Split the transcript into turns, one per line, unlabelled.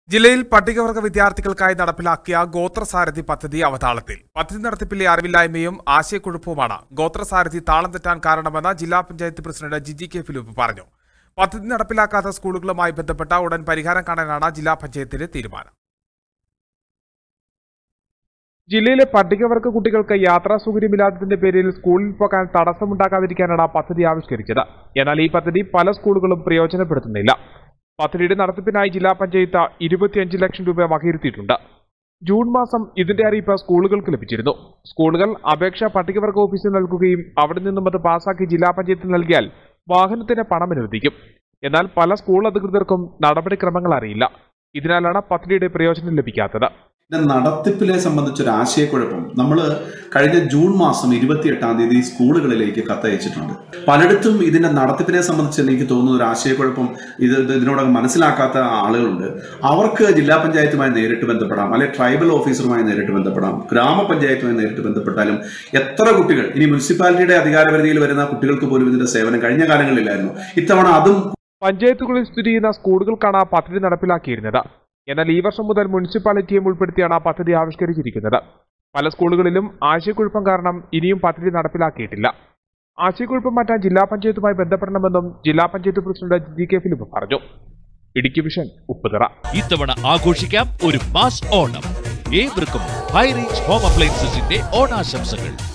ജില്ലയിൽ പട്ടികവർഗ വിദ്യാർത്ഥികൾക്കായി നടപ്പിലാക്കിയ ഗോത്രസാരഥി പദ്ധതി അവതാളത്തിൽ പദ്ധതി നടത്തിപ്പിലെ അറിവില്ലായ്മയും ആശയക്കുഴപ്പവുമാണ് ഗോത്രസാരഥി താളം തെറ്റാൻ കാരണമെന്ന് ജില്ലാ panchayat president Giji K Philip പറഞ്ഞു പദ്ധതി നടപ്പിലാക്കാത്ത സ്കൂളുകളുമായി ബന്ധപ്പെട്ട ഉടൻ പരിഹാരം കാണാനാണ് ജില്ലാ പഞ്ചായത്തിന്റെ തീരുമാനം ജില്ലയിലെ പട്ടികവർഗ കുട്ടികൾക്ക് യാത്രാ സൗകര്യമില്ലാത്തതിന്റെ പേരിൽ സ്കൂളിൽ പോകാൻ തടസ്സമുണ്ടാക്കാതിരിക്കാനാണ് പദ്ധതി ആവിഷ്കരിച്ചത് എന്നാൽ ഈ പദ്ധതി പല സ്കൂളുകളും പ്രയോജനപ്പെടുത്തുന്നില്ല പദ്ധതിയുടെ നടത്തിപ്പിനായി ജില്ലാ പഞ്ചായത്ത് ഇരുപത്തിയഞ്ച് ലക്ഷം രൂപ വകയിരുത്തിയിട്ടുണ്ട് ജൂൺ മാസം ഇതിന്റെ അറിയിപ്പ് സ്കൂളുകൾക്ക് ലഭിച്ചിരുന്നു സ്കൂളുകൾ അപേക്ഷ പട്ടികവർഗ ഓഫീസിൽ നൽകുകയും അവിടെ നിന്നും അത് പാസാക്കി ജില്ലാ പഞ്ചായത്തിൽ നൽകിയാൽ വാഹനത്തിന് പണം അനുവദിക്കും എന്നാൽ പല സ്കൂൾ അധികൃതർക്കും നടപടിക്രമങ്ങൾ അറിയില്ല ഇതിനാലാണ് പദ്ധതിയുടെ പ്രയോജനം ലഭിക്കാത്തത്
ഇതിന്റെ നടത്തിപ്പിലെ സംബന്ധിച്ചൊരു ആശയക്കുഴപ്പം നമ്മൾ കഴിഞ്ഞ ജൂൺ മാസം ഇരുപത്തിയെട്ടാം തീയതി സ്കൂളുകളിലേക്ക് കത്തയച്ചിട്ടുണ്ട് പലയിടത്തും ഇതിന്റെ നടത്തിപ്പിനെ സംബന്ധിച്ച് എനിക്ക് തോന്നുന്ന ഒരു ആശയക്കുഴപ്പം ഇത് ഇത് ഇതിനോടകം മനസ്സിലാക്കാത്ത ആളുകളുണ്ട് അവർക്ക് ജില്ലാ പഞ്ചായത്തുമായി നേരിട്ട് ബന്ധപ്പെടാം അല്ലെ ട്രൈബൽ ഓഫീസറുമായി നേരിട്ട് ബന്ധപ്പെടാം ഗ്രാമപഞ്ചായത്തുമായി നേരിട്ട് ബന്ധപ്പെട്ടാലും എത്ര കുട്ടികൾ ഇനി മുനിസിപ്പാലിറ്റിയുടെ അധികാരപരിധിയിൽ വരുന്ന കുട്ടികൾക്ക് പോലും ഇതിന്റെ സേവനം കഴിഞ്ഞ കാലങ്ങളിലായിരുന്നു ഇത്തവണ അതും
പഞ്ചായത്തുകളിൽ സ്ഥിതി ചെയ്യുന്ന സ്കൂളുകൾക്കാണ് പദ്ധതി നടപ്പിലാക്കിയിരുന്നത് എന്നാൽ ഈ വർഷം മുതൽ മുനിസിപ്പാലിറ്റിയും ഉൾപ്പെടുത്തിയാണ് പദ്ധതി ആവിഷ്കരിച്ചിരിക്കുന്നത് പല സ്കൂളുകളിലും ആശയക്കുഴപ്പം കാരണം ഇനിയും പദ്ധതി നടപ്പിലാക്കിയിട്ടില്ല ആശയക്കുഴപ്പം മാറ്റാൻ ജില്ലാ പഞ്ചായത്തുമായി ബന്ധപ്പെടണമെന്നും ജില്ലാ panchayat president G K Philip പറഞ്ഞു ഇടുക്കി വിഷൻ ഉപ്പുതറ
ഇത്തവണ ആഘോഷിക്കാം ഒരു മാസ് ഓണം ഏവർക്കും ഹൈറേഞ്ച് ഹോം അപ്ലയൻസസിന്റെ ഓണാശംസകൾ